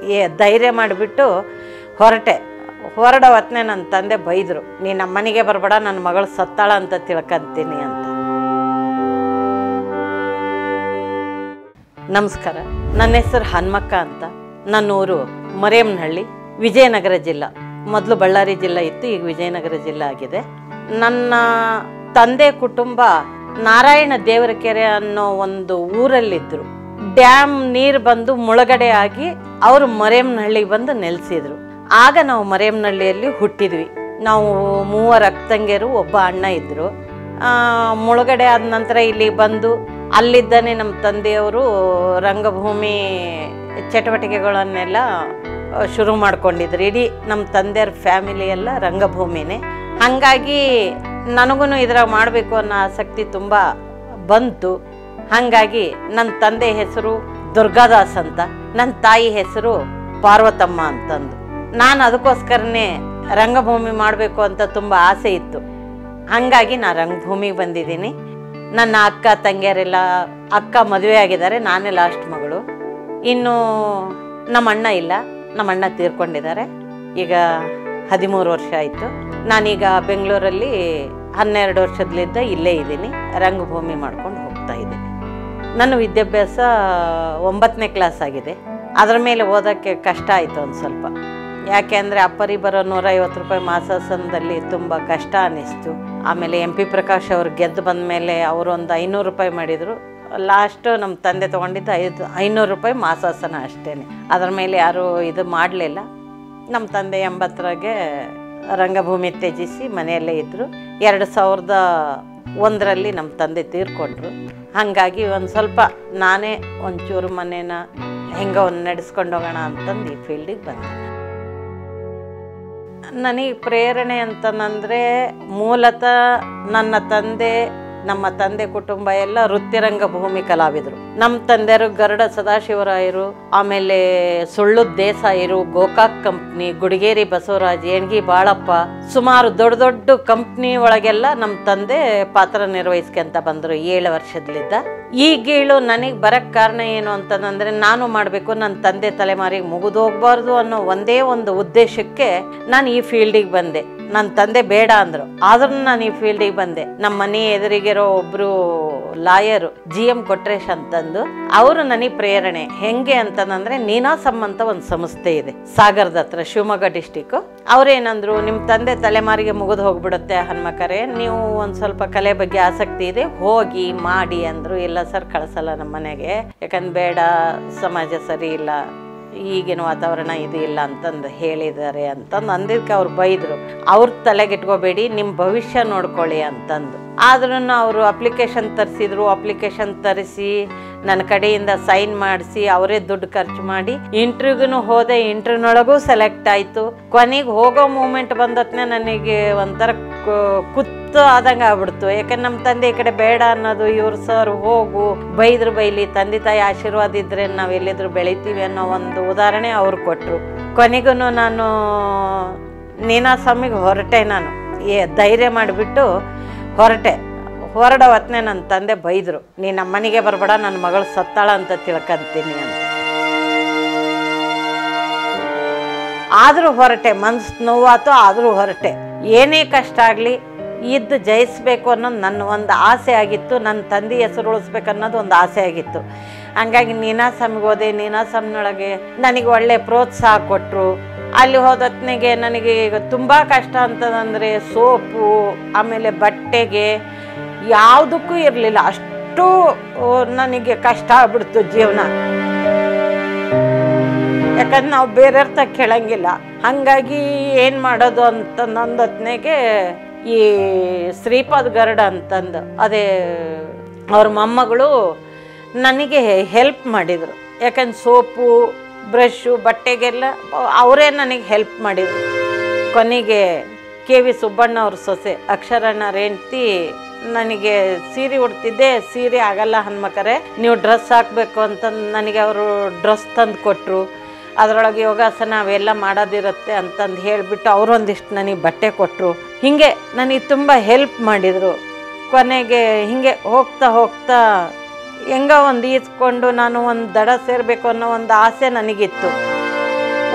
ಏ ಧೈರ್ಯ ಮಾಡಿಬಿಟ್ಟು ಹೊರಟೆ ಹೊರಡೋ ಹೊತ್ನೆ ನನ್ನ ತಂದೆ ಬೈದರು ನೀ ನಮ್ಮ ಮನೆಗೆ ಬರಬೇಡ ನನ್ನ ಮಗಳು ಸತ್ತಾಳ ಅಂತ ತಿಳ್ಕೊಂತೀನಿ ಅಂತ ನಮಸ್ಕಾರ ನನ್ನ ಹೆಸರು ಹನ್ಮಕ್ಕ ಅಂತ ನನ್ನ ಊರು ಮರೇಮನಹಳ್ಳಿ ವಿಜಯನಗರ ಜಿಲ್ಲಾ ಮೊದಲು ಬಳ್ಳಾರಿ ಜಿಲ್ಲಾ ಇತ್ತು ಈಗ ವಿಜಯನಗರ ಜಿಲ್ಲಾ ಆಗಿದೆ ನನ್ನ ತಂದೆ ಕುಟುಂಬ ನಾರಾಯಣ ದೇವರಕೆರೆ ಅನ್ನೋ ಒಂದು ಊರಲ್ಲಿದ್ದರು ಡ್ಯಾಮ್ ನೀರು ಬಂದು ಮುಳುಗಡೆ ಆಗಿ ಅವರು ಮರೇಮನಹಳ್ಳಿಗೆ ಬಂದು ನೆಲೆಸಿದ್ರು ಆಗ ನಾವು ಮರೇಮನಹಳ್ಳಿಯಲ್ಲಿ ಹುಟ್ಟಿದ್ವಿ ನಾವು ಮೂವರು ಅಕ್ಕಂಗಿಯರು ಒಬ್ಬ ಅಣ್ಣ ಇದ್ದರು ಮುಳುಗಡೆ ಆದ ನಂತರ ಇಲ್ಲಿ ಬಂದು ಅಲ್ಲಿದ್ದಾನೆ ನಮ್ಮ ತಂದೆಯವರು ರಂಗಭೂಮಿ ಚಟುವಟಿಕೆಗಳನ್ನೆಲ್ಲ ಆ, ಶುರು ಮಾಡ್ಕೊಂಡಿದ್ರು ಇಡೀ ನಮ್ಮ ತಂದೆಯವ್ರ ಫ್ಯಾಮಿಲಿ ಎಲ್ಲ ರಂಗಭೂಮಿನೇ ಹಾಗಾಗಿ ನನಗೂ ಇದ್ರಾಗ ಮಾಡಬೇಕು ಅನ್ನೋ ಆಸಕ್ತಿ ತುಂಬ ಬಂತು ಹಾಗಾಗಿ ನನ್ನ ತಂದೆ ಹೆಸರು ದುರ್ಗಾದಾಸ್ ಅಂತ ನನ್ನ ತಾಯಿ ಹೆಸರು ಪಾರ್ವತಮ್ಮ ಅಂತಂದು ನಾನು ಅದಕ್ಕೋಸ್ಕರನೇ ರಂಗಭೂಮಿ ಮಾಡಬೇಕು ಅಂತ ತುಂಬ ಆಸೆ ಇತ್ತು ಹಾಗಾಗಿ ನಾನು ರಂಗಭೂಮಿಗೆ ಬಂದಿದ್ದೀನಿ ನನ್ನ ಅಕ್ಕ ತಂಗಿಯರೆಲ್ಲ ಅಕ್ಕ ಮದುವೆ ಆಗಿದ್ದಾರೆ ನಾನೇ ಲಾಸ್ಟ್ ಮಗಳು ಇನ್ನು ನಮ್ಮ ಅಣ್ಣ ಇಲ್ಲ ನಮ್ಮ ಅಣ್ಣ ತೀರ್ಕೊಂಡಿದ್ದಾರೆ ಈಗ ಹದಿಮೂರು ವರ್ಷ ಆಯಿತು ನಾನೀಗ ಬೆಂಗಳೂರಲ್ಲಿ ಹನ್ನೆರಡು ವರ್ಷದಲ್ಲಿದ್ದ ಇಲ್ಲೇ ಇದ್ದೀನಿ ರಂಗಭೂಮಿ ಮಾಡ್ಕೊಂಡು ಹೋಗ್ತಾ ಇದ್ದೀನಿ ನನ್ನ ವಿದ್ಯಾಭ್ಯಾಸ ಒಂಬತ್ತನೇ ಕ್ಲಾಸ್ ಆಗಿದೆ ಅದರ ಮೇಲೆ ಓದೋಕ್ಕೆ ಕಷ್ಟ ಆಯಿತು ಒಂದು ಸ್ವಲ್ಪ ಯಾಕೆ ಅಂದರೆ ಅಪ್ಪರಿ ಬರೋ ನೂರೈವತ್ತು ರೂಪಾಯಿ ಮಾಸಾಸನದಲ್ಲಿ ತುಂಬ ಕಷ್ಟ ಅನ್ನಿಸ್ತು ಆಮೇಲೆ ಎಂ ಪಿ ಪ್ರಕಾಶ್ ಅವ್ರು ಗೆದ್ದು ಬಂದ ಮೇಲೆ ಅವರು ಒಂದು ಐನೂರು ರೂಪಾಯಿ ಮಾಡಿದರು ಲಾಸ್ಟು ನಮ್ಮ ತಂದೆ ತೊಗೊಂಡಿದ್ದು ಐದು ಐನೂರು ರೂಪಾಯಿ ಮಾಸಾಸನ ಅಷ್ಟೇ ಅದರ ಮೇಲೆ ಯಾರೂ ಇದು ಮಾಡಲಿಲ್ಲ ನಮ್ಮ ತಂದೆ ಎಂಬತ್ತರಾಗೆ ರಂಗಭೂಮಿ ತ್ಯಜಿಸಿ ಮನೆಯಲ್ಲೇ ಇದ್ದರು ಎರಡು ಸಾವಿರದ ಒಂದರಲ್ಲಿ ನಮ್ಮ ತಂದೆ ತೀರ್ಕೊಂಡ್ರು ಹಾಗಾಗಿ ಒಂದು ಸ್ವಲ್ಪ ನಾನೇ ಒಂಚೂರು ಮನೇನ ಹೆಂಗೆ ಒಂದು ನಡೆಸ್ಕೊಂಡು ಹೋಗೋಣ ಅಂತಂದು ಈ ಫೀಲ್ಡಿಗೆ ಬಂದೆ ನನಗೆ ಪ್ರೇರಣೆ ಅಂತಂದರೆ ಮೂಲತಃ ನನ್ನ ತಂದೆ ನಮ್ಮ ತಂದೆ ಕುಟುಂಬ ಎಲ್ಲ ವೃತ್ತಿರಂಗ ಭೂಮಿ ಕಲಾವಿದರು ನಮ್ಮ ತಂದೆಯರು ಗರುಡ ಸದಾಶಿವರಾಯರು ಆಮೇಲೆ ಸುಳ್ಳು ದೇಸಾಯರು ಗೋಕಾಕ್ ಕಂಪ್ನಿ ಗುಡಿಗೇರಿ ಬಸವರಾಜ್ ಏಣ್ಗಿ ಬಾಳಪ್ಪ ಸುಮಾರು ದೊಡ್ಡ ದೊಡ್ಡ ಕಂಪ್ನಿ ಒಳಗೆಲ್ಲ ನಮ್ಮ ತಂದೆ ಪಾತ್ರ ನಿರ್ವಹಿಸ್ಕೊಂತ ಬಂದರು ಏಳು ವರ್ಷದಲ್ಲಿದ್ದ ಈ ಗೀಳು ನನಗೆ ಬರಕ್ಕೆ ಕಾರಣ ಏನು ಅಂತಂದ್ರೆ ನಾನು ಮಾಡಬೇಕು ನನ್ನ ತಂದೆ ತಲೆಮಾರಿಗೆ ಮುಗಿದೋಗ್ಬಾರ್ದು ಅನ್ನೋ ಒಂದೇ ಒಂದು ಉದ್ದೇಶಕ್ಕೆ ನಾನು ಈ ಫೀಲ್ಡಿಗೆ ಬಂದೆ ನನ್ನ ತಂದೆ ಬೇಡ ಅಂದರು ಆದ್ರೂ ನಾನು ಈ ಫೀಲ್ಡಿಗೆ ಬಂದೆ ನಮ್ಮ ಮನೆ ಎದುರಿಗಿರೋ ಒಬ್ಬರು ಲಾಯರು ಜಿ ಎಂ ಕೊಟ್ರೇಶ್ ಅಂತಂದು ಅವರು ನನಗೆ ಪ್ರೇರಣೆ ಹೆಂಗೆ ಅಂತಂದ್ರೆ ನೀನಾಸಮ್ ಅಂತ ಒಂದು ಸಂಸ್ಥೆ ಇದೆ ಸಾಗರದ ಹತ್ರ ಶಿವಮೊಗ್ಗ ಡಿಸ್ಟಿಕ್ಕು ಅವ್ರೇನಂದ್ರು ನಿಮ್ಮ ತಂದೆ ತಲೆಮಾರಿಗೆ ಮುಗಿದು ಹೋಗ್ಬಿಡುತ್ತೆ ಹನ್ಮಕರೇ ನೀವು ಒಂದು ಸ್ವಲ್ಪ ಕಲೆ ಬಗ್ಗೆ ಆಸಕ್ತಿ ಇದೆ ಹೋಗಿ ಮಾಡಿ ಅಂದರು ಇಲ್ಲ ಸರ್ ಕಳಿಸಲ್ಲ ನಮ್ಮ ಮನೆಗೆ ಯಾಕಂದ್ರೆ ಬೇಡ ಸಮಾಜ ಸರಿ ಇಲ್ಲ ಈಗಿನ ವಾತಾವರಣ ಇದು ಇಲ್ಲ ಅಂತಂದು ಹೇಳಿದ್ದಾರೆ ಅಂತಂದು ಅಂದಿದ್ದಕ್ಕೆ ಅವ್ರು ಬೈದರು ಅವ್ರ ತಲೆಗಿಟ್ಕೋಬೇಡಿ ನಿಮ್ಮ ಭವಿಷ್ಯ ನೋಡ್ಕೊಳ್ಳಿ ಅಂತಂದು ಆದ್ರೂ ಅವರು ಅಪ್ಲಿಕೇಶನ್ ತರಿಸಿದ್ರು ಅಪ್ಲಿಕೇಶನ್ ತರಿಸಿ ನನ್ನ ಕಡೆಯಿಂದ ಸೈನ್ ಮಾಡಿಸಿ ಅವರೇ ದುಡ್ಡು ಖರ್ಚು ಮಾಡಿ ಇಂಟ್ರ್ವ್ಯೂಗೂ ಹೋದೆ ಇಂಟ್ರ್ವ್ಯೂನೊಳಗೂ ಸೆಲೆಕ್ಟ್ ಆಯಿತು ಕೊನೆಗೆ ಹೋಗೋ ಮೂಮೆಂಟ್ ಬಂದತ್ನೆ ನನಗೆ ಒಂಥರ ಕು- ಕುತ್ತು ಆದಂಗೆ ಆಗ್ಬಿಡ್ತು ಯಾಕಂದ್ರೆ ನಮ್ಮ ತಂದೆ ಈ ಕಡೆ ಬೇಡ ಅನ್ನೋದು ಇವ್ರು ಸರ್ ಹೋಗು ಬೈದ್ರು ಬೈಲಿ ತಂದೆ ತಾಯಿ ಆಶೀರ್ವಾದ ಇದ್ರೆ ನಾವು ಎಲ್ಲಿದ್ರು ಬೆಳಿತೀವಿ ಅನ್ನೋ ಒಂದು ಉದಾಹರಣೆ ಅವ್ರು ಕೊಟ್ಟರು ಕೊನೆಗೂ ನಾನು ನೀನಾಸ್ವಾಮಿಗೆ ಹೊರಟೆ ನಾನು ಏ ಧೈರ್ಯ ಮಾಡಿಬಿಟ್ಟು ಹೊರಟೆ ಹೊರಡೋ ಹೊತ್ನೆ ನನ್ನ ತಂದೆ ಬೈದರು ನೀ ನಮ್ಮ ಮನೆಗೆ ಬರಬೇಡ ನನ್ನ ಮಗಳು ಸತ್ತಾಳ ಅಂತ ತಿಳ್ಕೊಂತೀನಿ ಅಂತ ಆದರೂ ಹೊರಟೆ ಮನ್ಸು ನೋವಾತು ಆದರೂ ಹೊರಟೆ ಏನೇ ಕಷ್ಟ ಆಗಲಿ ಇದ್ದು ಜಯಿಸ್ಬೇಕು ಅನ್ನೋದು ನನ್ನ ಒಂದು ಆಸೆ ಆಗಿತ್ತು ನನ್ನ ತಂದೆ ಹೆಸರು ಉಳಿಸ್ಬೇಕು ಅನ್ನೋದು ಒಂದು ಆಸೆ ಆಗಿತ್ತು ಹಂಗಾಗಿ ನೀನಾಸಮ್ಗೆ ಹೋದೆ ನೀನಾಸಮ್ನೊಳಗೆ ನನಗೆ ಒಳ್ಳೆ ಪ್ರೋತ್ಸಾಹ ಕೊಟ್ಟರು ಅಲ್ಲಿ ಹೋದತ್ನಿಗೆ ನನಗೆ ಈಗ ತುಂಬ ಕಷ್ಟ ಅಂತಂದರೆ ಸೋಪು ಆಮೇಲೆ ಬಟ್ಟೆಗೆ ಯಾವುದಕ್ಕೂ ಇರಲಿಲ್ಲ ಅಷ್ಟು ಆ, ನನಗೆ ಕಷ್ಟ ಆಗ್ಬಿಡ್ತು ಜೀವನ ಯಾಕಂದ್ರೆ ನಾವು ಬೇರೆಯವ್ರ ತ ಕೇಳಂಗಿಲ್ಲ ಹಾಗಾಗಿ ಏನು ಮಾಡೋದು ಅಂತ ನಂದತ್ನೆಗೆ ಈ ಶ್ರೀಪಾದ್ ಗರುಡ ಅಂತಂದು ಅದೇ ಅವ್ರ ಮೊಮ್ಮಗಳು ನನಗೆ ಹೆಲ್ಪ್ ಮಾಡಿದರು ಯಾಕಂದ್ರೆ ಸೋಪು ಬ್ರಷು ಬಟ್ಟೆಗೆಲ್ಲ ಅವರೇ ನನಗೆ ಹೆಲ್ಪ್ ಮಾಡಿದರು ಕೊನೆಗೆ ಕೆ ವಿ ಸುಬ್ಬಣ್ಣ ಅವ್ರ ಸೊಸೆ ಅಕ್ಷರಣ್ಣ ಹೆಂಡ್ತಿ ನನಗೆ ಸೀರೆ ಉಡ್ತಿದ್ದೆ ಸೀರೆ ಆಗಲ್ಲ ಹನ್ಮಕರೆ ನೀವು ಡ್ರೆಸ್ ಹಾಕಬೇಕು ಅಂತಂದು ನನಗೆ ಅವರು ಡ್ರೆಸ್ ತಂದು ಕೊಟ್ಟರು ಅದರೊಳಗೆ ಯೋಗಾಸನ ಅವೆಲ್ಲ ಮಾಡೋದಿರುತ್ತೆ ಅಂತಂದು ಹೇಳಿಬಿಟ್ಟು ಅವರೊಂದಿಷ್ಟು ನನಗೆ ಬಟ್ಟೆ ಕೊಟ್ಟರು ಹೀಗೆ ನನಗೆ ತುಂಬ ಹೆಲ್ಪ್ ಮಾಡಿದರು ಕೊನೆಗೆ ಹೀಗೆ ಹೋಗ್ತಾ ಹೋಗ್ತಾ ಹೆಂಗ ಒಂದು ಈಸ್ಕೊಂಡು ನಾನು ಒಂದು ದಡ ಸೇರಬೇಕು ಅನ್ನೋ ಒಂದು ಆಸೆ ನನಗಿತ್ತು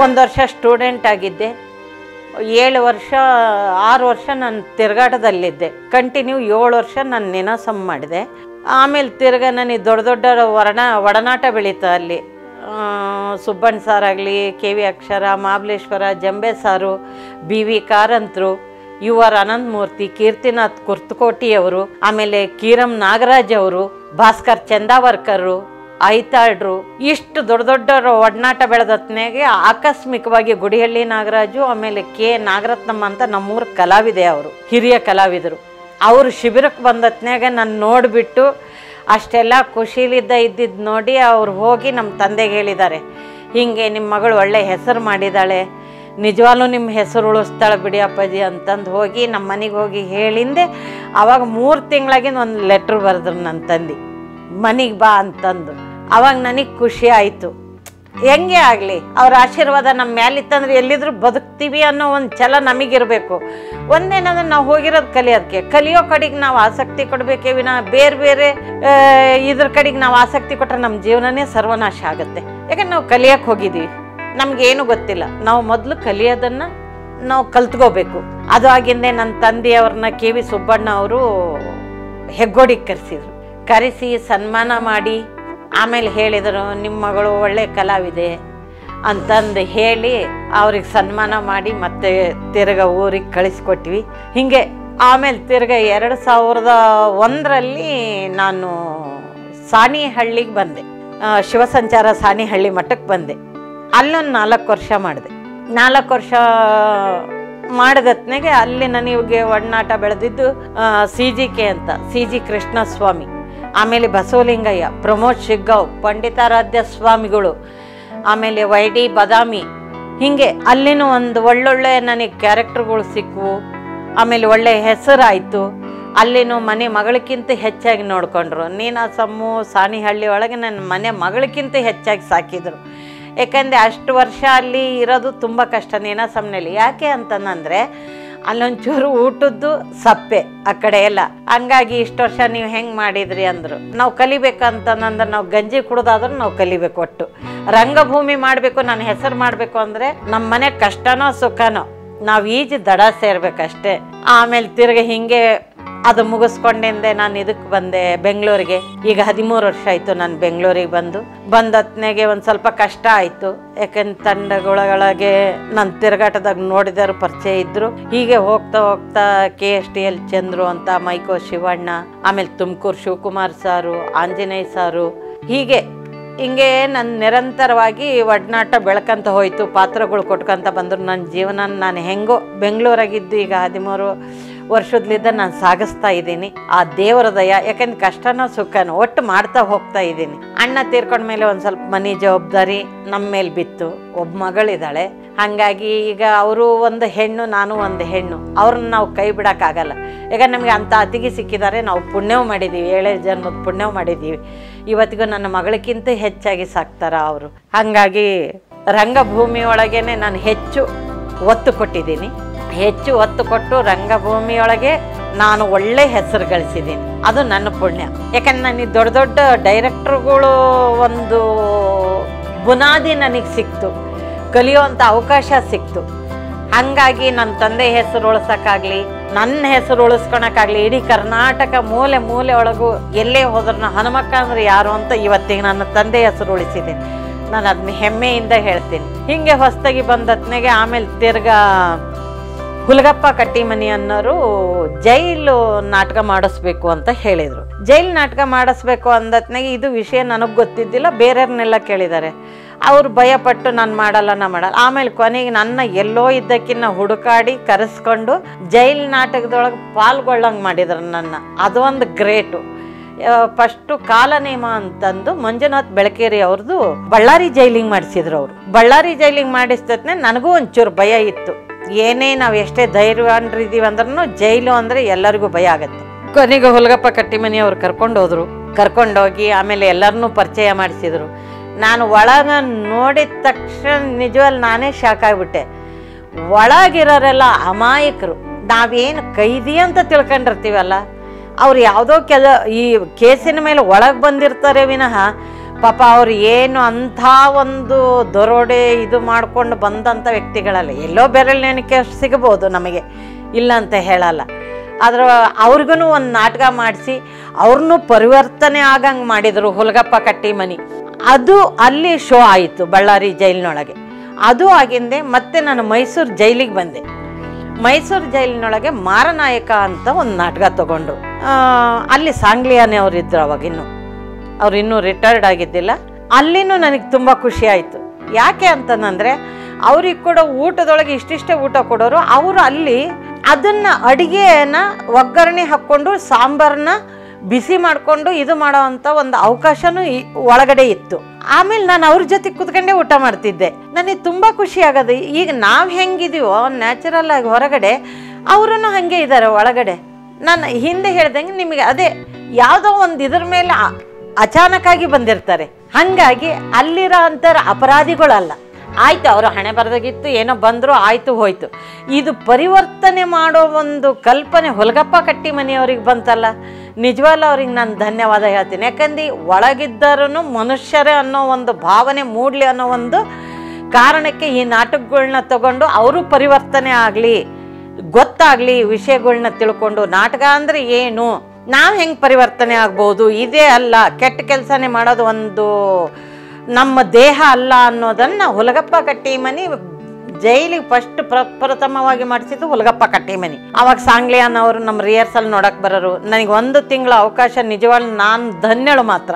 ಒಂದು ವರ್ಷ ಸ್ಟೂಡೆಂಟ್ ಆಗಿದ್ದೆ ಏಳು ವರ್ಷ ಆರು ವರ್ಷ ನಾನು ತಿರುಗಾಟದಲ್ಲಿದ್ದೆ ಕಂಟಿನ್ಯೂ ಏಳು ವರ್ಷ ನಾನು ನಿನಾಸಂ ಮಾಡಿದೆ ಆಮೇಲೆ ತಿರ್ಗಾ ನನಗೆ ದೊಡ್ಡ ದೊಡ್ಡ ವರ್ಣ ಒಡನಾಟ ಬೆಳೀತು ಅಲ್ಲಿ ಆ, ಸುಬ್ಬಣ್ಣ ಸಾರಾಗಲಿ K V Akshara Mahabaleshwara Jambe sir B V ಕಾರಂತರು ಯು ಆರ್ ಅನಂತಮೂರ್ತಿ ಕೀರ್ತಿನಾಥ್ ಕುರ್ತಕೋಟಿಯವರು ಆಮೇಲೆ ಕೀರಂ ನಾಗರಾಜ್ ಅವರು ಭಾಸ್ಕರ್ ಚಂದಾವರ್ಕರು ಐತಾಳ್ರು ಇಷ್ಟು ದೊಡ್ಡ ದೊಡ್ಡ ಒಡನಾಟ ಬೆಳೆದತ್ನಾಗೆ ಆಕಸ್ಮಿಕವಾಗಿ ಗುಡಿಹಳ್ಳಿ ನಾಗರಾಜು ಆಮೇಲೆ ಕೆ ನಾಗರತ್ನಮ್ಮ ಅಂತ ನಮ್ಮೂರ ಕಲಾವಿದೆ ಅವರು ಹಿರಿಯ ಕಲಾವಿದರು ಅವರು ಶಿಬಿರಕ್ಕೆ ಬಂದತ್ನಾಗ ನಾನು ನೋಡಿಬಿಟ್ಟು ಅಷ್ಟೆಲ್ಲ ಖುಷಿಲಿದ್ದ ಇದ್ದಿದ್ದು ನೋಡಿ ಅವ್ರು ಹೋಗಿ ನಮ್ಮ ತಂದೆಗೆ ಹೇಳಿದ್ದಾರೆ ಹೀಗೆ ನಿಮ್ಮ ಮಗಳು ಒಳ್ಳೆ ಹೆಸರು ಮಾಡಿದ್ದಾಳೆ ನಿಜವಾಗ್ಲೂ ನಿಮ್ಮ ಹೆಸರು ಉಳಿಸ್ತಾಳೆ ಬಿಡಿ ಅಪ್ಪಾಜಿ ಅಂತಂದು ಹೋಗಿ ನಮ್ಮ ಮನೆಗೆ ಹೋಗಿ ಹೇಳಿಂದೆ ಅವಾಗ ಮೂರು ತಿಂಗಳಾಗಿನ ಒಂದು ಲೆಟ್ರ್ ಬರೆದ್ರು ನನ್ನ ತಂದೆ ಮನೆಗೆ ಬಾ ಅಂತಂದು ಅವಾಗ ನನಗೆ ಖುಷಿ ಆಯಿತು ಹೆಂಗೆ ಆಗಲಿ ಅವ್ರ ಆಶೀರ್ವಾದ ನಮ್ಮ ಮ್ಯಾಲಿತ್ತಂದ್ರೆ ಎಲ್ಲಿದ್ರು ಬದುಕ್ತೀವಿ ಅನ್ನೋ ಒಂದು ಛಲ ನಮಗಿರಬೇಕು ಒಂದೇನಂದ್ರೆ ನಾವು ಹೋಗಿರೋದು ಕಲಿಯೋದಕ್ಕೆ ಕಲಿಯೋ ಕಡೆಗೆ ನಾವು ಆಸಕ್ತಿ ಕೊಡಬೇಕೇ ವಿನ ಬೇರೆ ಬೇರೆ ಆ, ಇದ್ರ ಕಡೆಗೆ ನಾವು ಆಸಕ್ತಿ ಕೊಟ್ಟರೆ ನಮ್ಮ ಜೀವನನೇ ಸರ್ವನಾಶ ಆಗುತ್ತೆ ಯಾಕಂದ್ರೆ ನಾವು ಕಲಿಯಕ್ಕೆ ಹೋಗಿದ್ದೀವಿ ನಮಗೇನು ಗೊತ್ತಿಲ್ಲ ನಾವು ಮೊದಲು ಕಲಿಯೋದನ್ನು ನಾವು ಕಲ್ತ್ಕೋಬೇಕು ಅದು ಆಗಿಂದೆ ನನ್ನ ತಂದೆಯವ್ರನ್ನ ಕೆ ವಿ ಸುಬ್ಬಣ್ಣ ಅವರು ಹೆಗ್ಗೋಡಿಗೆ ಕರೆಸಿದ್ರು ಕರೆಸಿ ಸನ್ಮಾನ ಮಾಡಿ ಆಮೇಲೆ ಹೇಳಿದರು ನಿಮ್ಮ ಮಗಳು ಒಳ್ಳೆ ಕಲಾವಿದೆ ಅಂತಂದು ಹೇಳಿ ಅವ್ರಿಗೆ ಸನ್ಮಾನ ಮಾಡಿ ಮತ್ತೆ ತಿರ್ಗ ಊರಿಗೆ ಕಳಿಸ್ಕೊಟ್ವಿ ಹೀಗೆ ಆಮೇಲೆ ತಿರ್ಗ ಎರಡು ಸಾವಿರದ ಒಂದರಲ್ಲಿ ನಾನು ಸಾಣಿಹಳ್ಳಿಗೆ ಬಂದೆ ಆ, ಶಿವಸಂಚಾರ ಸಾಣಿಹಳ್ಳಿ ಮಠಕ್ಕೆ ಬಂದೆ ಅಲ್ಲೊಂದು ನಾಲ್ಕು ವರ್ಷ ಮಾಡಿದೆ ನಾಲ್ಕು ವರ್ಷ ಮಾಡಿದತ್ನಾಗೆ ಅಲ್ಲಿ ನನಗೆ ಒಡನಾಟ ಬೆಳೆದಿದ್ದು ಸಿ ಜಿ ಕೆ ಅಂತ ಸಿ ಜಿ ಕೃಷ್ಣಸ್ವಾಮಿ ಆಮೇಲೆ ಬಸವಲಿಂಗಯ್ಯ ಪ್ರಮೋದ್ ಶಿಗ್ಗಾವ್ ಪಂಡಿತಾರಾಧ್ಯ ಸ್ವಾಮಿಗಳು ಆಮೇಲೆ ವೈ ಡಿ ಬದಾಮಿ ಹೀಗೆ ಅಲ್ಲಿನೂ ಒಂದು ಒಳ್ಳೊಳ್ಳೆ ನನಗೆ ಕ್ಯಾರೆಕ್ಟರ್ಗಳು ಸಿಕ್ಕವು ಆಮೇಲೆ ಒಳ್ಳೆ ಹೆಸರಾಯಿತು ಅಲ್ಲಿನೂ ಮನೆ ಮಗಳಕ್ಕಿಂತ ಹೆಚ್ಚಾಗಿ ನೋಡಿಕೊಂಡ್ರು ನೀನಾಸಮ್ಮು ಸಾಣಿಹಳ್ಳಿ ಒಳಗೆ ನನ್ನ ಮನೆ ಮಗಳಕ್ಕಿಂತ ಹೆಚ್ಚಾಗಿ ಸಾಕಿದ್ರು ಯಾಕಂದರೆ ಅಷ್ಟು ವರ್ಷ ಅಲ್ಲಿ ಇರೋದು ತುಂಬ ಕಷ್ಟ ನೀನಾಸಮ್ನಲ್ಲಿ ಯಾಕೆ ಅಂತಂದರೆ ಅಲ್ಲೊಂಚೂರು ಊಟದ್ದು ಸಪ್ಪೆ ಆ ಕಡೆ ಎಲ್ಲ ಹಂಗಾಗಿ ಇಷ್ಟು ವರ್ಷ ನೀವು ಹೆಂಗೆ ಮಾಡಿದ್ರಿ ಅಂದರು ನಾವು ಕಲಿಬೇಕಂತಂದ್ರೆ ನಾವು ಗಂಜಿ ಕುಡ್ದಾದ್ರೂ ನಾವು ಕಲಿಬೇಕು ಒಟ್ಟು ರಂಗಭೂಮಿ ಮಾಡಬೇಕು ನನ್ನ ಹೆಸರು ಮಾಡಬೇಕು ಅಂದರೆ ನಮ್ಮ ಮನೆ ಕಷ್ಟನೋ ಸುಖನೋ ನಾವು ಈಜಿ ದಡ ಸೇರ್ಬೇಕಷ್ಟೇ ಆಮೇಲೆ ತಿರ್ಗಿ ಹಿಂಗೆ ಅದು ಮುಗಿಸ್ಕೊಂಡಿಂದೆ ನಾನು ಇದಕ್ಕೆ ಬಂದೆ ಬೆಂಗಳೂರಿಗೆ ಈಗ ಹದಿಮೂರು ವರ್ಷ ಆಯಿತು ನಾನು ಬೆಂಗಳೂರಿಗೆ ಬಂದು ಬಂದ ಹೊತ್ನಾಗೆ ಒಂದು ಸ್ವಲ್ಪ ಕಷ್ಟ ಆಯಿತು ಯಾಕಂದ್ರೆ ತಂಡಗಳೊಳಗೆ ನಾನು ತಿರುಗಾಟದಾಗ ನೋಡಿದವರು ಪರಿಚಯ ಇದ್ದರು ಹೀಗೆ ಹೋಗ್ತಾ ಹೋಗ್ತಾ K S T L Chandru ಅಂತ ಮೈಕೋ ಶಿವಣ್ಣ ಆಮೇಲೆ ತುಮಕೂರು ಶಿವಕುಮಾರ್ ಸಾರು ಆಂಜನೇಯ ಸಾರು ಹೀಗೆ ಹಿಂಗೆ ನನ್ನ ನಿರಂತರವಾಗಿ ಒಡನಾಟ ಬೆಳ್ಕಂತ ಹೋಯ್ತು ಪಾತ್ರಗಳು ಕೊಟ್ಕೊಂತ ಬಂದರು ನನ್ನ ಜೀವನ ನಾನು ಹೆಂಗೋ ಬೆಂಗಳೂರಾಗಿದ್ದು ಈಗ ಹದಿಮೂರು ವರ್ಷದ್ಲಿದ್ದ ನಾನು ಸಾಗಿಸ್ತಾ ಇದ್ದೀನಿ ಆ ದೇವರ ದಯ ಯಾಕಂದ್ರೆ ಕಷ್ಟನೋ ಸುಖನೋ ಒಟ್ಟು ಮಾಡ್ತಾ ಹೋಗ್ತಾ ಇದ್ದೀನಿ ಅಣ್ಣ ತೀರ್ಕೊಂಡ್ಮೇಲೆ ಒಂದು ಸ್ವಲ್ಪ ಮನೆ ಜವಾಬ್ದಾರಿ ನಮ್ಮ ಮೇಲೆ ಬಿತ್ತು ಒಬ್ಬ ಮಗಳಿದ್ದಾಳೆ ಹಾಗಾಗಿ ಈಗ ಅವರು ಒಂದು ಹೆಣ್ಣು ನಾನು ಒಂದು ಹೆಣ್ಣು ಅವ್ರನ್ನ ನಾವು ಕೈ ಬಿಡೋಕ್ಕಾಗಲ್ಲ ಈಗ ನಮಗೆ ಅಂಥ ಅತಿಗೆ ಸಿಕ್ಕಿದ್ದಾರೆ ನಾವು ಪುಣ್ಯವು ಮಾಡಿದ್ದೀವಿ ಏಳೇಳು ಜನ್ಮದ ಪುಣ್ಯವು ಮಾಡಿದ್ದೀವಿ ಇವತ್ತಿಗೂ ನನ್ನ ಮಗಳಕ್ಕಿಂತ ಹೆಚ್ಚಾಗಿ ಸಾಕ್ತಾರ ಅವರು ಹಾಗಾಗಿ ರಂಗಭೂಮಿ ಒಳಗೇನೆ ನಾನು ಹೆಚ್ಚು ಒತ್ತು ಕೊಟ್ಟಿದ್ದೀನಿ ಹೆಚ್ಚು ಒತ್ತು ಕೊಟ್ಟು ರಂಗಭೂಮಿಯೊಳಗೆ ನಾನು ಒಳ್ಳೆ ಹೆಸರು ಗಳಿಸಿದ್ದೀನಿ ಅದು ನನ್ನ ಪುಣ್ಯ ಯಾಕಂದ್ರೆ ನನಗೆ ದೊಡ್ಡ ದೊಡ್ಡ ಡೈರೆಕ್ಟ್ರುಗಳು ಒಂದು ಬುನಾದಿ ನನಗೆ ಸಿಕ್ತು ಕಲಿಯುವಂಥ ಅವಕಾಶ ಸಿಕ್ತು ಹಂಗಾಗಿ ನನ್ನ ತಂದೆ ಹೆಸರು ಉಳ್ಸೋಕ್ಕಾಗಲಿ ನನ್ನ ಹೆಸರು ಉಳಿಸ್ಕೊಳಕ್ಕಾಗಲಿ ಇಡೀ ಕರ್ನಾಟಕ ಮೂಲೆ ಮೂಲೆ ಒಳಗೂ ಎಲ್ಲೇ ಹೋದ್ರೂ ಹನುಮಕ್ಕ ಅಂದ್ರೆ ಯಾರು ಅಂತ ಇವತ್ತಿಗೆ ನನ್ನ ತಂದೆ ಹೆಸರು ಉಳಿಸಿದ್ದೀನಿ ನಾನು ಅದನ್ನ ಹೆಮ್ಮೆಯಿಂದ ಹೇಳ್ತೀನಿ ಹಿಂಗೆ ಹೊಸದಾಗಿ ಬಂದತ್ನಾಗೆ ಆಮೇಲೆ ತಿರ್ಗಾ ಹುಲಗಪ್ಪ ಕಟ್ಟಿಮನಿ ಅನ್ನೋರು ಜೈಲು ನಾಟಕ ಮಾಡಿಸ್ಬೇಕು ಅಂತ ಹೇಳಿದರು ಜೈಲು ನಾಟಕ ಮಾಡಿಸ್ಬೇಕು ಅಂದತ್ನಾಗ ಇದು ವಿಷಯ ನನಗೆ ಗೊತ್ತಿದ್ದಿಲ್ಲ ಬೇರೆಯವ್ರನ್ನೆಲ್ಲ ಕೇಳಿದ್ದಾರೆ ಅವ್ರು ಭಯಪಟ್ಟು ನಾನು ಮಾಡಲ್ಲ ನಾ ಮಾಡಲ್ಲ ಆಮೇಲೆ ಕೊನೆಗೆ ನನ್ನ ಎಲ್ಲೋ ಇದ್ದಕ್ಕಿನ್ನ ಹುಡುಕಾಡಿ ಕರೆಸ್ಕೊಂಡು ಜೈಲ್ ನಾಟಕದೊಳಗೆ ಪಾಲ್ಗೊಳ್ಳಂಗೆ ಮಾಡಿದ್ರು ನನ್ನ ಅದೊಂದು ಗ್ರೇಟು ಫಸ್ಟು ಕಾಲನೇಮ ಅಂತಂದು ಮಂಜುನಾಥ್ ಬೆಳಕೇರಿ ಅವ್ರದ್ದು ಬಳ್ಳಾರಿ ಜೈಲಿಂಗ್ ಮಾಡಿಸಿದ್ರು ಅವರು ಬಳ್ಳಾರಿ ಜೈಲಿಂಗ್ ಮಾಡಿಸ್ತತ್ನೆ ನನಗೂ ಒಂಚೂರು ಭಯ ಇತ್ತು ಏನೇ ನಾವು ಎಷ್ಟೇ ಧೈರ್ಯವಾನ್ರಿದ್ದೀವಿ ಅಂದ್ರೂ ಜೈಲು ಅಂದರೆ ಎಲ್ಲರಿಗೂ ಭಯ ಆಗುತ್ತೆ ಕೊನೆಗೆ ಹುಲ್ಗಪ್ಪ ಕಟ್ಟಿಮನಿ ಅವ್ರು ಕರ್ಕೊಂಡು ಹೋದ್ರು ಕರ್ಕೊಂಡೋಗಿ ಆಮೇಲೆ ಎಲ್ಲರನ್ನೂ ಪರಿಚಯ ಮಾಡಿಸಿದ್ರು ನಾನು ಒಳಗ ನೋಡಿದ ತಕ್ಷಣ ನಿಜವಲ್ಲಿ ನಾನೇ ಶಾಕ್ ಆಗಿಬಿಟ್ಟೆ ಒಳಗಿರೋರೆಲ್ಲ ಅಮಾಯಕರು ನಾವೇನು ಕೈದಿ ಅಂತ ತಿಳ್ಕೊಂಡಿರ್ತೀವಲ್ಲ ಅವ್ರು ಯಾವುದೋ ಕೆಲ ಈ ಕೇಸಿನ ಮೇಲೆ ಒಳಗೆ ಬಂದಿರ್ತಾರೆ ವಿನಃ ಪಾಪ ಅವ್ರು ಏನು ಅಂಥ ಒಂದು ದರೋಡೆ ಇದು ಮಾಡ್ಕೊಂಡು ಬಂದಂಥ ವ್ಯಕ್ತಿಗಳಲ್ಲ ಎಲ್ಲೋ ಬೆರಳಿನೆಣಿಕೆ ಸಿಗಬಹುದು ನಮಗೆ ಇಲ್ಲ ಅಂತ ಹೇಳಲ್ಲ ಆದ್ರೆ ಅವ್ರಿಗೂ ಒಂದು ನಾಟಕ ಮಾಡಿಸಿ ಅವ್ರನ್ನೂ ಪರಿವರ್ತನೆ ಆಗಂಗೆ ಮಾಡಿದರು ಹುಲಗಪ್ಪ ಕಟ್ಟಿ ಮನಿ ಅದು ಅಲ್ಲಿ ಶೋ ಆಯಿತು ಬಳ್ಳಾರಿ ಜೈಲಿನೊಳಗೆ ಅದು ಆಗಿಂದೆ ಮತ್ತೆ ನಾನು ಮೈಸೂರು ಜೈಲಿಗೆ ಬಂದೆ ಮೈಸೂರು ಜೈಲಿನೊಳಗೆ ಮಾರನಾಯಕ ಅಂತ ಒಂದು ನಾಟಕ ತಗೊಂಡ್ರು ಆ, ಅಲ್ಲಿ ಸಾಂಗ್ಲಿಯಾನೆ ಅವ್ರು ಇದ್ರು ಅವಾಗಿನ್ನು ಅವ್ರು ಇನ್ನೂ ರಿಟೈರ್ಡ್ ಆಗಿದ್ದಿಲ್ಲ ಅಲ್ಲಿನೂ ನನಗೆ ತುಂಬ ಖುಷಿ ಆಯಿತು ಯಾಕೆ ಅಂತಂದರೆ ಅವ್ರಿಗೆ ಕೊಡೋ ಊಟದೊಳಗೆ ಇಷ್ಟಿಷ್ಟೇ ಊಟ ಕೊಡೋರು ಅವರು ಅಲ್ಲಿ ಅದನ್ನ ಅಡಿಗೆನ ಒಗ್ಗರಣೆ ಹಾಕ್ಕೊಂಡು ಸಾಂಬಾರನ್ನ ಬಿಸಿ ಮಾಡಿಕೊಂಡು ಇದು ಮಾಡೋ ಅಂಥ ಒಂದು ಅವಕಾಶನೂ ಈ- ಒಳಗಡೆ ಇತ್ತು ಆಮೇಲೆ ನಾನು ಅವ್ರ ಜೊತೆ ಕುತ್ಕೊಂಡೇ ಊಟ ಮಾಡ್ತಿದ್ದೆ ನನಗೆ ತುಂಬ ಖುಷಿ ಆಗೋದು ಈಗ ನಾವು ಹೆಂಗಿದೀವೋ ನ್ಯಾಚುರಲ್ ಆಗಿ ಹೊರಗಡೆ ಅವರೂ ಹಾಗೆ ಇದ್ದಾರೆ ಒಳಗಡೆ ನಾನು ಹಿಂದೆ ಹೇಳ್ದಂಗೆ ನಿಮಗೆ ಅದೇ ಯಾವುದೋ ಒಂದು ಇದ್ರ ಮೇಲೆ ಅ- ಅಚಾನಕ್ಕಾಗಿ ಬಂದಿರ್ತಾರೆ ಹಾಗಾಗಿ ಅಲ್ಲಿರೋ ಅಂತರ ಅಪರಾಧಿಗಳಲ್ಲ ಆಯ್ತು ಅವರು ಹಣೆ ಬರದಾಗಿತ್ತು ಏನೋ ಬಂದರು ಆಯ್ತು ಹೋಯ್ತು ಇದು ಪರಿವರ್ತನೆ ಮಾಡೋ ಒಂದು ಕಲ್ಪನೆ ಹೊಲಗಪ್ಪ ಕಟ್ಟಿ ಮನೆಯವ್ರಿಗೆ ಬಂತಲ್ಲ ನಿಜವಾಗ್ಲೂ ಅವ್ರಿಗೆ ನಾನು ಧನ್ಯವಾದ ಹೇಳ್ತೀನಿ ಯಾಕಂದ್ರೆ ಒಳಗಿದ್ದರೂ ಮನುಷ್ಯರೇ ಅನ್ನೋ ಒಂದು ಭಾವನೆ ಮೂಡಲಿ ಅನ್ನೋ ಒಂದು ಕಾರಣಕ್ಕೆ ಈ ನಾಟಕಗಳನ್ನ ತಗೊಂಡು ಅವರು ಪರಿವರ್ತನೆ ಆಗಲಿ ಗೊತ್ತಾಗಲಿ ವಿಷಯಗಳನ್ನ ತಿಳ್ಕೊಂಡು ನಾಟಕ ಅಂದರೆ ಏನು ನಾವು ಹೆಂಗೆ ಪರಿವರ್ತನೆ ಆಗ್ಬೋದು ಇದೇ ಅಲ್ಲ ಕೆಟ್ಟ ಕೆಲಸನೇ ಮಾಡೋದು ಒಂದು ನಮ್ಮ ದೇಹ ಅಲ್ಲ ಅನ್ನೋದನ್ನು ಹುಲಗಪ್ಪ ಕಟ್ಟಿ ಮನಿ ಜೈಲಿಗೆ ಫಸ್ಟ್ ಪ್ರಪ್ರಥಮವಾಗಿ ಮಾಡಿಸಿದ್ದು ಹುಲಗಪ್ಪ ಕಟ್ಟಿ ಮನಿ ಅವಾಗ ಸಾಂಗ್ಲಿಯಾನ್ ಅವರು ನಮ್ಮ ರಿಹರ್ಸಲ್ ನೋಡಕ್ಕೆ ಬರೋರು ನನಗೆ ಒಂದು ತಿಂಗಳ ಅವಕಾಶ ನಿಜವಾಗ್ಲೂ ನಾನು ಧನ್ಯಳು ಮಾತ್ರ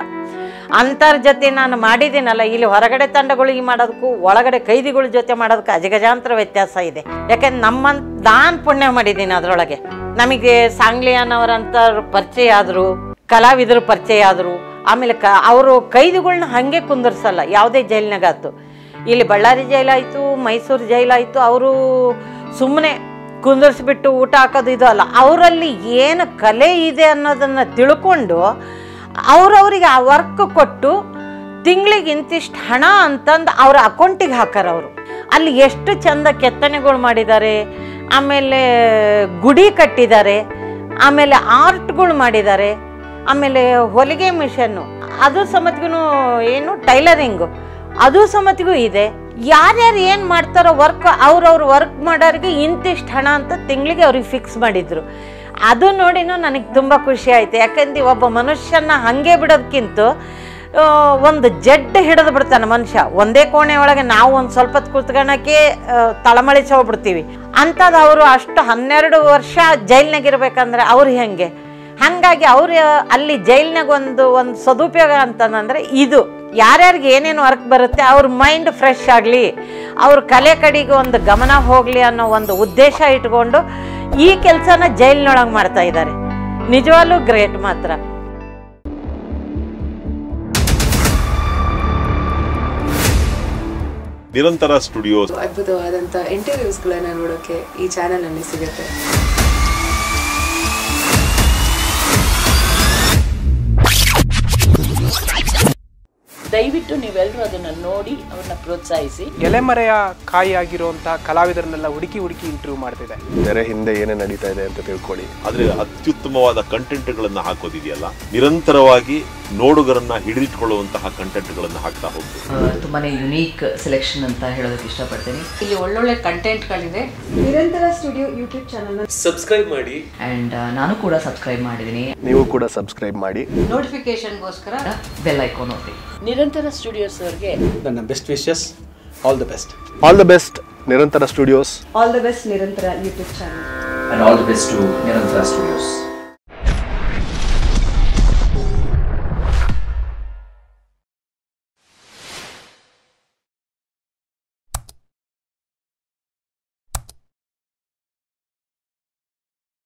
ಅಂತರ ಜೊತೆ ನಾನು ಮಾಡಿದ್ದೀನಲ್ಲ ಇಲ್ಲಿ ಹೊರಗಡೆ ತಂಡಗಳಿಗೆ ಮಾಡೋದಕ್ಕೂ ಒಳಗಡೆ ಕೈದಿಗಳ ಜೊತೆ ಮಾಡೋದಕ್ಕೂ ಅಜಗಜಾಂತರ ವ್ಯತ್ಯಾಸ ಇದೆ ಯಾಕಂದ್ರೆ ನಮ್ಮ ನಾನು ಪುಣ್ಯ ಮಾಡಿದ್ದೀನಿ ಅದರೊಳಗೆ ನಮಗೆ ಸಾಂಗ್ಲಿಯಾನ್ ಅವರಂತ ಪರಿಚಯ ಆದರು ಕಲಾವಿದರು ಪರಿಚಯ ಆದರು ಆಮೇಲೆ ಕ ಅವರು ಕೈದಿಗಳ್ನ ಹಾಗೆ ಕುಂದರ್ಸಲ್ಲ ಯಾವುದೇ ಜೈಲಿನಾಗಾತು ಇಲ್ಲಿ ಬಳ್ಳಾರಿ ಜೈಲಾಯಿತು ಮೈಸೂರು ಜೈಲಾಯಿತು ಅವರು ಸುಮ್ಮನೆ ಕುಂದರ್ಸ್ಬಿಟ್ಟು ಊಟ ಹಾಕೋದು ಇದು ಅಲ್ಲ ಅವರಲ್ಲಿ ಏನು ಕಲೆ ಇದೆ ಅನ್ನೋದನ್ನು ತಿಳ್ಕೊಂಡು ಅವ್ರವ್ರಿಗೆ ಆ ವರ್ಕ್ ಕೊಟ್ಟು ತಿಂಗಳಿಗೆ ಇಂತಿಷ್ಟು ಹಣ ಅಂತಂದು ಅವ್ರ ಅಕೌಂಟಿಗೆ ಹಾಕಾರ ಅವರು ಅಲ್ಲಿ ಎಷ್ಟು ಚಂದ ಕೆತ್ತನೆಗಳು ಮಾಡಿದ್ದಾರೆ ಆಮೇಲೆ ಗುಡಿ ಕಟ್ಟಿದ್ದಾರೆ ಆಮೇಲೆ ಆರ್ಟ್ಗಳು ಮಾಡಿದ್ದಾರೆ ಆಮೇಲೆ ಹೊಲಿಗೆ ಮಿಷನ್ನು ಅದು ಸಮೇತಗೂ ಏನು ಟೈಲರಿಂಗು ಅದು ಸಮೇತಿಗೂ ಇದೆ ಯಾರ್ಯಾರು ಏನು ಮಾಡ್ತಾರೋ ವರ್ಕ್ ಅವ್ರವ್ರ ವರ್ಕ್ ಮಾಡೋರಿಗೆ ಇಂತಿಷ್ಟು ಹಣ ಅಂತ ತಿಂಗಳಿಗೆ ಅವ್ರಿಗೆ ಫಿಕ್ಸ್ ಮಾಡಿದ್ರು ಅದು ನೋಡಿನೂ ನನಗೆ ತುಂಬ ಖುಷಿ ಆಯ್ತು ಯಾಕಂದ್ರೆ ಒಬ್ಬ ಮನುಷ್ಯನ ಹಾಗೆ ಬಿಡೋದಕ್ಕಿಂತ ಆ, ಒಂದು ಜಡ್ ಹಿಡಿದು ಬಿಡ್ತಾನೆ ಮನುಷ್ಯ ಒಂದೇ ಕೋಣೆ ಒಳಗೆ ನಾವು ಒಂದು ಸ್ವಲ್ಪ ಹೊತ್ತು ಕುತ್ಕೊಳ್ಳೋಕೆ ತಳಮಳಿಸಿ ಹೋಗ್ಬಿಡ್ತೀವಿ ಅಂಥದ್ದು ಅವರು ಅಷ್ಟು ಹನ್ನೆರಡು ವರ್ಷ ಜೈಲ್ನಾಗ ಇರ್ಬೇಕಂದ್ರೆ ಅವ್ರು ಹೆಂಗೆ ಹಾಗಾಗಿ ಅವ್ರು ಅಲ್ಲಿ ಜೈಲ್ನಾಗ ಒಂದು ಒಂದು ಸದುಪಯೋಗ ಅಂತಂದ್ರೆ ಇದು ಯಾರ್ಯಾರಿಗೆ ಏನೇನು ವರ್ಕ್ ಬರುತ್ತೆ ಅವ್ರ ಮೈಂಡ್ ಫ್ರೆಶ್ ಆಗಲಿ ಅವ್ರ ಕಲೆ ಕಡೆಗೆ ಒಂದು ಗಮನ ಹೋಗಲಿ ಅನ್ನೋ ಒಂದು ಉದ್ದೇಶ ಇಟ್ಕೊಂಡು ಈ ಕೆಲಸನ ಜೈಲಿನೊಳಗೆ ಮಾಡ್ತಾ ಇದ್ದಾರೆ ನಿಜವಾಗ್ಲೂ ಗ್ರೇಟ್ ಮಾತ್ರ ನಿರಂತರ ಸ್ಟುಡಿಯೋಸ್ ಅದ್ಭುತವಾದಂಥ ಇಂಟರ್ವ್ಯೂಸ್ಗಳನ್ನು ನೋಡೋಕ್ಕೆ ಈ ಚಾನಲಲ್ಲಿ ಸಿಗುತ್ತೆ ದಯವಿಟ್ಟು ನೀವೆಲ್ಲರೂ ಅದನ್ನು ನೋಡಿ ಅವ್ರನ್ನ ಪ್ರೋತ್ಸಾಹಿಸಿ ಎಲೆಮರೆಯ ಕಾಯಿ ಆಗಿರುವಂತಹ ಕಲಾವಿದರನ್ನೆಲ್ಲ ಹುಡುಕಿ ಹುಡುಕಿ ಇಂಟರ್ವ್ಯೂ ಮಾಡ್ತಿದೆ ತೆರೆ ಹಿಂದೆ ಏನೇ ನಡೀತಾ ಇದೆ ಅಂತ ತಿಳ್ಕೊಳ್ಳಿ ಆದ್ರೆ ಅತ್ಯುತ್ತಮವಾದ ಕಂಟೆಂಟ್ಗಳನ್ನ ಹಾಕೋದಿದೆಯಲ್ಲ ನಿರಂತರವಾಗಿ ನೋಡುಗರನ್ನ ಹಿಡಿದಿಟ್ಕೊಳ್ಳುವಂತಹ ಕಂಟೆಂಟ್ಗಳನ್ನ ಹಾಕ್ತಾ ಹೋಗ್ಬೇಕು ತುಂಬಾ ಯುನೀಕ್ ಸೆಲೆಕ್ಷನ್ ಅಂತ ಹೇಳೋದಕ್ಕೆ ಇಷ್ಟಪಡ್ತೀನಿ ಇಲ್ಲಿ ಒಳ್ಳೊಳ್ಳೆ ಕಂಟೆಂಟ್ಗಳಿದೆ ನಿರಂತರ ಸ್ಟುಡಿಯೋ ಯೂಟ್ಯೂಬ್ ಚಾನಲ್ನ ಸಬ್ಸ್ಕ್ರೈಬ್ ಮಾಡಿ ಆ್ಯಂಡ್ ನಾನು ಕೂಡ ಸಬ್ಸ್ಕ್ರೈಬ್ ಮಾಡಿದ್ದೀನಿ ನೀವು ಕೂಡ ಸಬ್ಸ್ಕ್ರೈಬ್ ಮಾಡಿ ನೋಟಿಫಿಕೇಶನ್ಗೋಸ್ಕರ ಬೆಲ್ ಐಕಾನ್ ಒತ್ತಿ ನಿರಂತರ ಸ್ಟುಡಿಯೋಸ್ ಅವ್ರಿಗೆ ನನ್ನ best wishes all the best all the best Nirantara studios all the best Nirantara YouTube channel and all the best to Nirantara Studios.